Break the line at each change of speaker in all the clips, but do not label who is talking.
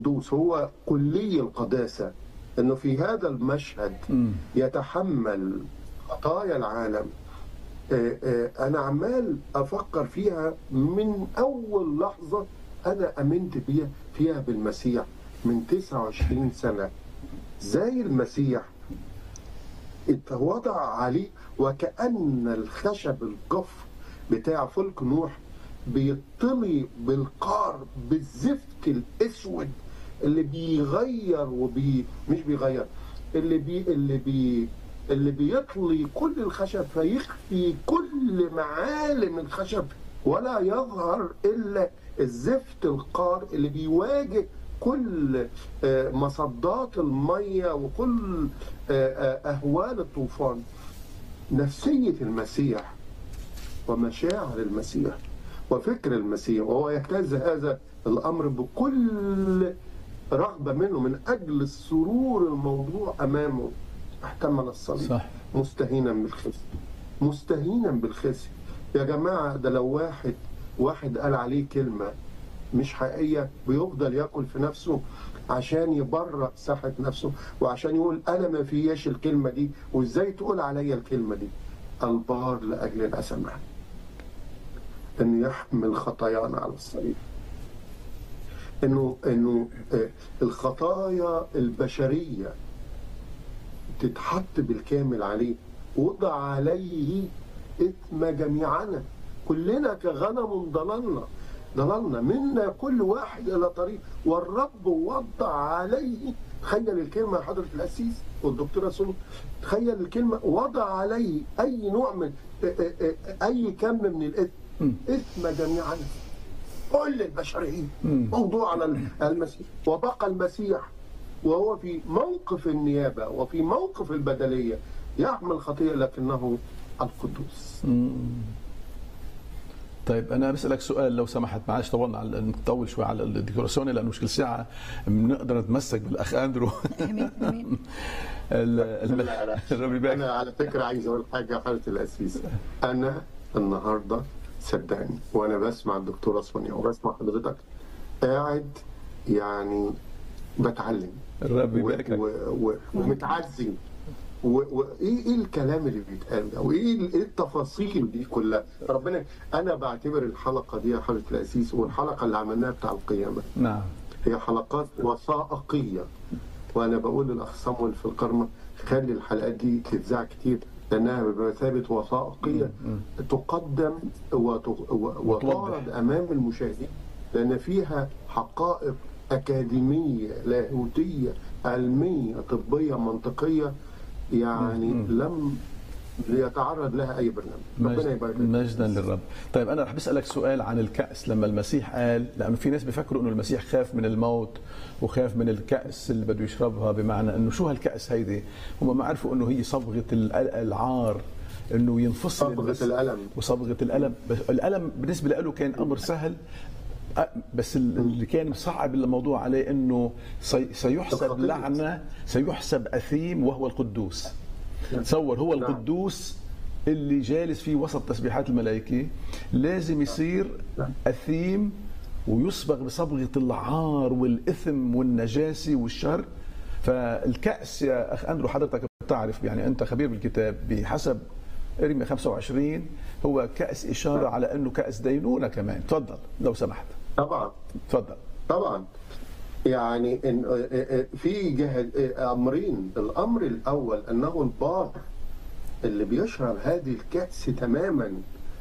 القدوس هو كلي القداسة انه في هذا المشهد يتحمل خطايا العالم آه، آه، انا عمال افكر فيها من اول لحظة انا امنت بيها فيها بالمسيح من 29 سنة زي المسيح اتوضع عليه وكأن الخشب الجف بتاع فلك نوح بيطلي بالقار بالزفت الاسود اللي بيغير وبي مش بيغير اللي بي اللي بي اللي بيطلي كل الخشب فيخفي كل معالم الخشب ولا يظهر الا الزفت القار اللي بيواجه كل آه، مصدات الميه وكل آه، آه، اهوال الطوفان نفسيه المسيح ومشاعر المسيح وفكر المسيح وهو يجتاز هذا الامر بكل رغبه منه من اجل السرور الموضوع امامه احتمل الصليب
صح.
مستهينا بالخزي مستهينا بالخزي يا جماعه ده لو واحد واحد قال عليه كلمه مش حقيقيه بيفضل ياكل في نفسه عشان يبرأ صحة نفسه وعشان يقول انا ما فياش الكلمه دي وازاي تقول عليا الكلمه دي البار لاجل الاسماء انه يحمل خطايانا على الصليب انه انه آه، الخطايا البشريه تتحط بالكامل عليه وضع عليه اثم جميعنا كلنا كغنم ضللنا ضللنا منا كل واحد الى طريق والرب وضع عليه تخيل الكلمه يا حضره القسيس والدكتوره سلطان تخيل الكلمه وضع عليه اي نوع من اي كم من الاثم اثم جميعا كل البشريه موضوع على المسيح وبقى المسيح وهو في موقف النيابه وفي موقف البدليه يحمل خطيه لكنه القدوس
طيب انا بسالك سؤال لو سمحت معلش طولنا على نطول شوي على الديكوراسيون لانه مش كل ساعه بنقدر نتمسك بالاخ اندرو
امين امين
ال- ال- الرب يبارك
انا على فكره عايز اقول حاجه يا حضره القسيس انا النهارده صدقني وانا بسمع الدكتوره سونيا وبسمع حضرتك قاعد يعني بتعلم
الرب
و-
يبارك لك
و- و- ومتعزي وايه ايه الكلام اللي بيتقال ده وايه ال- إيه التفاصيل دي كلها ربنا انا بعتبر الحلقه دي يا حضره القسيس والحلقه اللي عملناها بتاع القيامه
نعم
هي حلقات وثائقيه وانا بقول للاخ صامويل في القرمه خلي الحلقات دي تتذاع كتير لانها بمثابه وثائقيه تقدم وت- و- وتعرض امام المشاهدين لان فيها حقائق اكاديميه لاهوتيه علميه طبيه منطقيه يعني لم يتعرض لها اي برنامج ربنا
مجد-
يبارك لك.
مجدا للرب طيب انا رح بسالك سؤال عن الكاس لما المسيح قال لانه في ناس بيفكروا انه المسيح خاف من الموت وخاف من الكاس اللي بده يشربها بمعنى انه شو هالكاس هيدي هم ما عرفوا انه هي صبغه ال- العار انه ينفصل
صبغة
الناس-
الألم.
وصبغه الالم بس الالم بالنسبه له كان امر سهل أ- بس ال- اللي كان مصعب الموضوع عليه انه سي- سيحسب
الخطية.
لعنه سيحسب اثيم وهو القدوس تصور هو
نعم.
القدوس اللي جالس في وسط تسبيحات الملائكة لازم يصير أثيم ويصبغ بصبغة العار والإثم والنجاسة والشر فالكأس يا أخ أندرو حضرتك بتعرف يعني أنت خبير بالكتاب بحسب ارمي 25 هو كأس إشارة على أنه كأس دينونة كمان تفضل لو سمحت
طبعا
تفضل
طبعا يعني إن في جهة امرين الامر الاول انه البار اللي بيشرب هذه الكأس تماما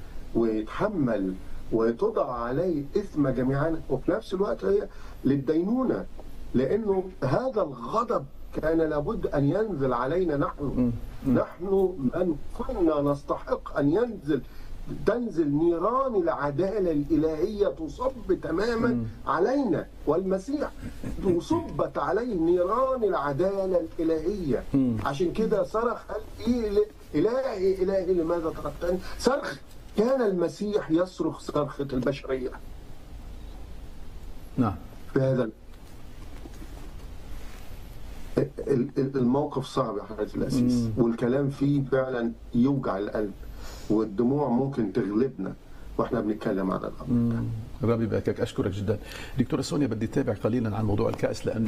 ويتحمل وتضع عليه اثم جميعا وفي نفس الوقت هي للدينونه لانه هذا الغضب كان لابد ان ينزل علينا نحن نحن من كنا نستحق ان ينزل تنزل نيران العدالة الإلهية تصب تماما علينا والمسيح صبت عليه نيران العدالة الإلهية عشان كده صرخ قال إيه ل- إلهي إلهي لماذا تركتني صرخ كان المسيح يصرخ صرخة البشرية
نعم
في هذا ال- ال- ال- الموقف صعب يا حضرة الأسيس والكلام فيه فعلا يوجع القلب والدموع ممكن تغلبنا واحنا بنتكلم عن الامر
ربي يباركك اشكرك جدا دكتوره سونيا بدي اتابع قليلا عن موضوع الكاس لان